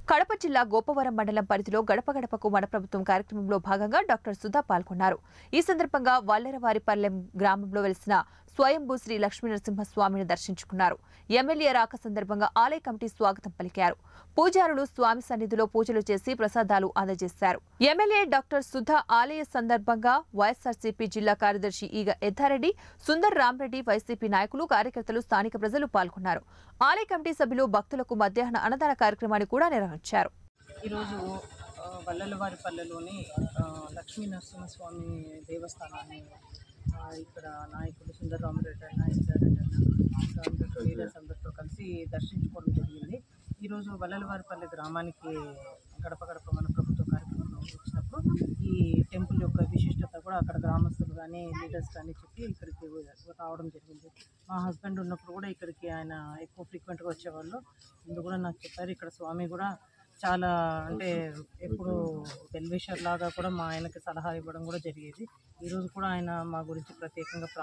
కడప జిల్లా గోపవరం మండలం పరిధిలో గడప గడపకు మన ప్రభుత్వం కార్యక్రమంలో భాగంగా డాక్టర్ సుధా పాల్గొన్నారు ఈ సందర్భంగా వల్లెరవారిపల్లెం గ్రామంలో వెలిసిన స్వయంభూ శ్రీ లక్ష్మీనరసింహస్వామిని దర్శించుకున్నారు ఎమ్మెల్యే రాక సందర్భంగా ఆలయ కమిటీ స్వాగతం పలికారు పూజారులు స్వామి సన్నిధిలో పూజలు చేసి ప్రసాదాలు అందజేశారు ఎమ్మెల్యే డాక్టర్ సుధా ఆలయ సందర్భంగా వైఎస్ఆర్సీపీ జిల్లా కార్యదర్శి ఈగ ఎద్దారెడ్డి సుందర్ రామరెడ్డి వైసీపీ నాయకులు కార్యకర్తలు స్థానిక ప్రజలు పాల్గొన్నారు ఆలయ కమిటీ సభ్యులు భక్తులకు మధ్యాహ్న అన్నదాన కార్యక్రమాన్ని కూడా నిర్వహించారు ఈరోజు ఆ, వల్లలవారిపల్లెలోని ఆ, లక్ష్మీ నరసింహస్వామి దేవస్థానాన్ని ఆ, ఇక్కడ నాయకులు సుందరరామరెడ్డి అన్న ఇచ్చారెడ్డి అన్న ఇంకా అందరూ లీడర్స్ అందరితో కలిసి దర్శించుకోవడం జరిగింది ఈరోజు వల్లలవారిపల్లె గ్రామానికి గడప గడప మన ప్రభుత్వ కార్యక్రమంలో వచ్చినప్పుడు ఈ టెంపుల్ యొక్క విశిష్టత కూడా అక్కడ గ్రామస్తులు కానీ లీడర్స్ కానీ చెప్పి ఇక్కడికి రావడం జరిగింది మా హస్బెండ్ ఉన్నప్పుడు కూడా ఇక్కడికి ఆయన ఎక్కువ ఫ్రీక్వెంట్గా వచ్చేవాళ్ళు ముందు కూడా నాకు చెప్పారు ఇక్కడ స్వామి కూడా చాలా అంటే ఎప్పుడు వెల్విషర్ లాగా కూడా మా ఆయనకి సలహా ఇవ్వడం కూడా జరిగేది ఈరోజు కూడా ఆయన మా గురించి ప్రత్యేకంగా